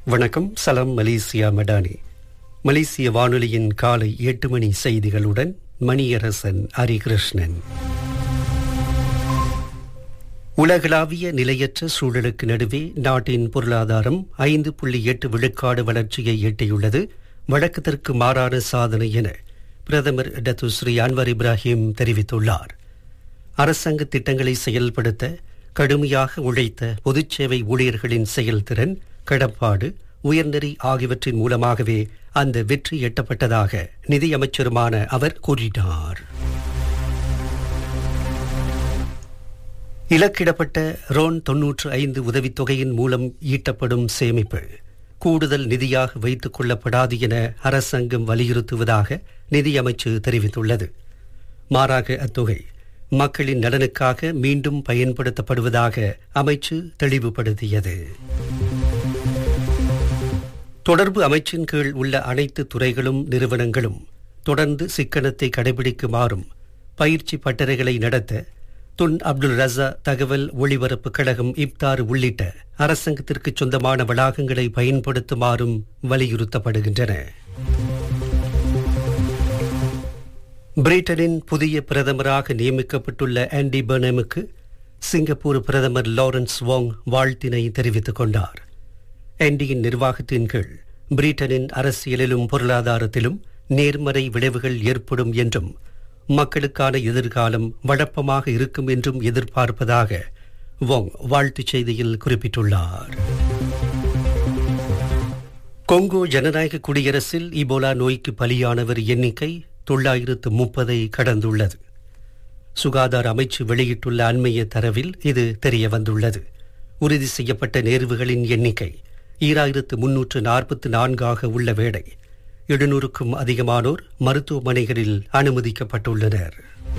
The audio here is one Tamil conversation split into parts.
வணக்கம் சலாம் மலேசியா மடானி மலேசிய வானொலியின் காலை எட்டு மணி செய்திகளுடன் மணியரசன் ஹரிகிருஷ்ணன் உலகளாவிய நிலையற்ற சூழலுக்கு நடுவே நாட்டின் பொருளாதாரம் ஐந்து புள்ளி எட்டு விழுக்காடு வளர்ச்சியை எட்டியுள்ளது வழக்கத்திற்கு மாறான சாதனை என பிரதமர் டத்துஸ்ரீ அன்வர் இப்ராஹிம் தெரிவித்துள்ளார் அரசாங்க திட்டங்களை செயல்படுத்த கடுமையாக உழைத்த பொதுச்சேவை ஊழியர்களின் செயல்திறன் கடப்பாடு உயர்நெறி ஆகியவற்றின் மூலமாகவே அந்த வெற்றி எட்டப்பட்டதாக நிதியமைச்சருமான அவர் கூறினார் இலக்கிடப்பட்ட ரோன் தொன்னூற்று ஐந்து உதவித்தொகையின் மூலம் ஈட்டப்படும் சேமிப்பு கூடுதல் நிதியாக வைத்துக் கொள்ளப்படாது என அரசாங்கம் வலியுறுத்துவதாக நிதியமைச்சு தெரிவித்துள்ளது மாறாக அத்தொகை மக்களின் நலனுக்காக மீண்டும் பயன்படுத்தப்படுவதாக அமைச்சு தெளிவுபடுத்தியது தொடர்பு அமைச்சின் கீழ் உள்ள அனைத்து துறைகளும் நிறுவனங்களும் தொடர்ந்து சிக்கனத்தை கடைபிடிக்குமாறும் பயிற்சி பட்டறைகளை நடத்த துன் அப்துல் ரசா தகவல் ஒளிபரப்பு கழகம் இப்தார் உள்ளிட்ட அரசாங்கத்திற்கு சொந்தமான வளாகங்களை பயன்படுத்துமாறும் வலியுறுத்தப்படுகின்றன பிரிட்டனின் புதிய பிரதமராக நியமிக்கப்பட்டுள்ள ஆண்டி பர்னமுக்கு சிங்கப்பூர் பிரதமர் லாரன்ஸ் வாங் வாழ்த்தினை தெரிவித்துக் கொண்டார் ஆண்டியின் நிர்வாகத்தின் கீழ் பிரிட்டனின் அரசியலிலும் பொருளாதாரத்திலும் நேர்மறை விளைவுகள் ஏற்படும் என்றும் மக்களுக்கான எதிர்காலம் வழப்பமாக இருக்கும் என்றும் எதிர்பார்ப்பதாக வாங் வாழ்த்துச் செய்தியில் குறிப்பிட்டுள்ளார் கொங்கோ ஜனநாயக குடியரசில் இபோலா நோய்க்கு பலியானவர் எண்ணிக்கை தொள்ளாயிரத்து முப்பதை கடந்துள்ளது சுகாதார அமைச்சு வெளியிட்டுள்ள அண்மைய தரவில் இது தெரிய வந்துள்ளது உறுதி செய்யப்பட்ட நேர்வுகளின் எண்ணிக்கை ஈராயிரத்து முன்னூற்று நாற்பத்து நான்காக உள்ள வேளை எழுநூறுக்கும் அதிகமானோர் மருத்துவமனைகளில் அனுமதிக்கப்பட்டுள்ளனர்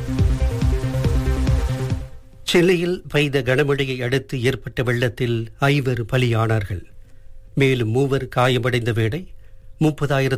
சென்னையில் பெய்த கனமழையை அடுத்து ஏற்பட்ட வெள்ளத்தில் ஐவர் பலியானார்கள் மேலும் மூவர் காயமடைந்த வேளை முப்பதாயிரத்து